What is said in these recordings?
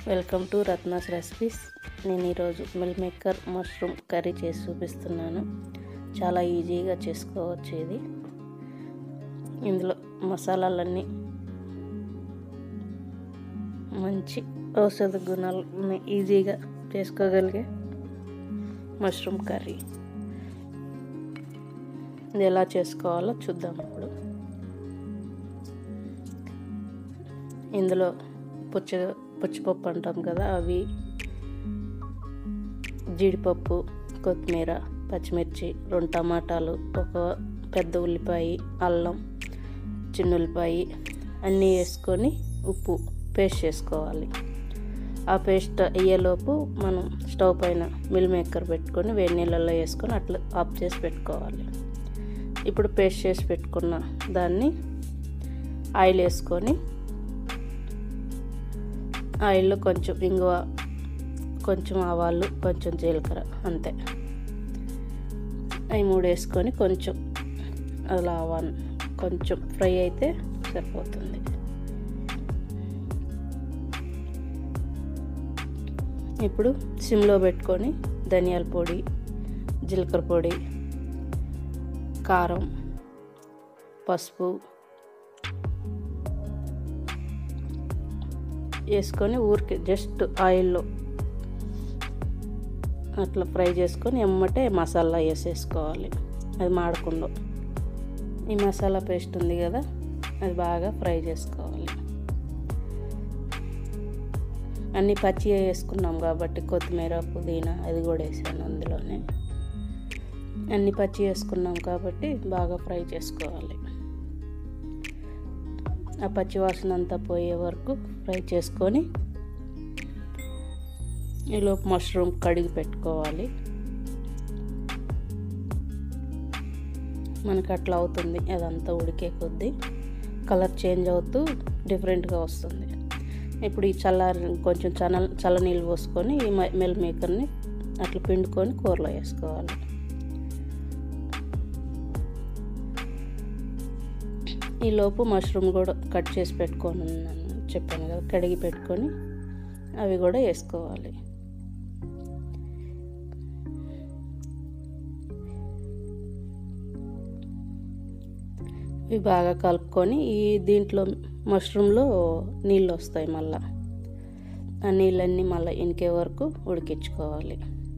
welcome to Ratna's recipes నేను ఈరోజు meal maker mushroom curry చేసి చూపిస్తున్నాను చాలా ఈజీగా చేసుకోవచ్చు ఇది ఇందులో మసాలాలన్నీ మంచి ఔషధ గుణాలు ఉన్నాయి ఈజీగా చేసుకోగలిగే మష్రూమ్ కర్రీ ఇది ఎలా చేసుకోవాలో చూద్దాం ఇప్పుడు ఇందులో పుచ్చ పుచ్చిపప్పు అంటాం కదా అవి జీడిపప్పు కొత్తిమీర పచ్చిమిర్చి రెండు టమాటాలు ఒక పెద్ద ఉల్లిపాయ అల్లం చిన్న ఉల్లిపాయ అన్నీ వేసుకొని ఉప్పు పేస్ట్ చేసుకోవాలి ఆ పేస్ట్ అయ్యేలోపు మనం స్టవ్ పైన మిల్ మేకర్ పెట్టుకొని వేడి నీళ్ళల్లో వేసుకొని అట్లా ఆఫ్ చేసి పెట్టుకోవాలి ఇప్పుడు పేస్ట్ చేసి పెట్టుకున్న దాన్ని ఆయిల్ వేసుకొని ఆయిల్లో కొంచెం ఇంగువ కొంచెం ఆవాలు కొంచెం జీలకర్ర అంతే అవి మూడు వేసుకొని కొంచెం అలా ఆవాను కొంచెం ఫ్రై అయితే సరిపోతుంది ఇప్పుడు సిమ్లో పెట్టుకొని ధనియాల పొడి జీలకర్ర పొడి కారం పసుపు వేసుకొని ఊరికి జస్ట్ ఆయిల్లో అట్లా ఫ్రై చేసుకొని ఎమ్మటే మసాలా వేసేసుకోవాలి అది మాడకుండా ఈ మసాలా పేస్ట్ ఉంది కదా అది బాగా ఫ్రై చేసుకోవాలి అన్ని పచ్చిగా వేసుకున్నాం కాబట్టి కొత్తిమీర పుదీనా అది కూడా వేసాను అందులోనే అన్ని పచ్చి వేసుకున్నాం కాబట్టి బాగా ఫ్రై చేసుకోవాలి ఆ పచ్చి వాసన అంతా పోయే వరకు ఫ్రై చేసుకొని ఈలోపు మష్రూమ్ కడిగి పెట్టుకోవాలి మనకు అట్లా అవుతుంది అదంతా ఉడికే కొద్దీ కలర్ చేంజ్ అవుతూ డిఫరెంట్గా వస్తుంది ఇప్పుడు ఈ చల్లారి కొంచెం చల్ల చల్ల నీళ్ళు పోసుకొని ఈ మెల్ మేకర్ని అట్లా పిండుకొని కూరలో వేసుకోవాలి ఈలోపు మష్రూమ్ కూడా కట్ చేసి పెట్టుకొని ఉన్నాను చెప్పాను కదా కడిగి పెట్టుకొని అవి కూడా వేసుకోవాలి ఇవి బాగా కలుపుకొని ఈ దీంట్లో మష్రూమ్లో నీళ్ళు వస్తాయి మళ్ళా ఆ నీళ్ళన్నీ మళ్ళీ ఇంకే వరకు ఉడికించుకోవాలి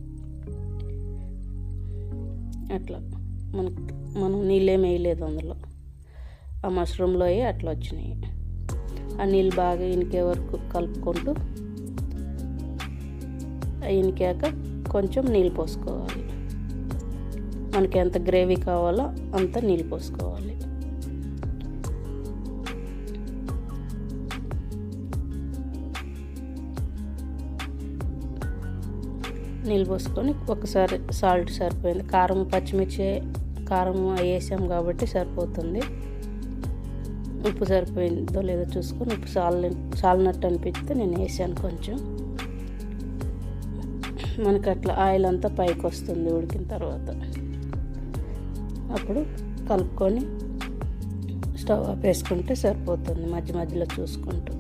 అట్లా మనకు మనం నీళ్ళేం వేయలేదు అందులో ఆ మష్రూమ్లో అట్లా వచ్చినాయి ఆ నీళ్ళు బాగా ఇనికే వరకు కలుపుకుంటూ ఇనికాక కొంచెం నీళ్ళు పోసుకోవాలి మనకి ఎంత గ్రేవీ కావాలో అంత నీళ్ళు పోసుకోవాలి నీళ్ళు పోసుకొని ఒకసారి సాల్ట్ సరిపోయింది కారం పచ్చిమిర్చి కారం వేసాం కాబట్టి సరిపోతుంది ఉప్పు సరిపోయిందో లేదో చూసుకొని ఉప్పు సాల్ సాలినట్టు అనిపిస్తే నేను వేసాను కొంచెం మనకి అట్లా ఆయిల్ అంతా పైకి వస్తుంది ఉడికిన తర్వాత అప్పుడు కలుపుకొని స్టవ్ ఆఫ్ వేసుకుంటే సరిపోతుంది మధ్య మధ్యలో చూసుకుంటూ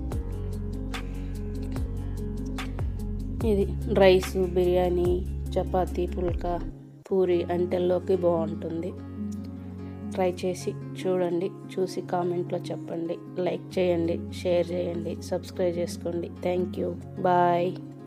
ఇది రైస్ బిర్యానీ చపాతీ పుల్కా పూరి అంటెల్లోకి బాగుంటుంది ట్రై చేసి చూడండి చూసి కామెంట్లో చెప్పండి లైక్ చేయండి షేర్ చేయండి సబ్స్క్రైబ్ చేసుకోండి థ్యాంక్ యూ బాయ్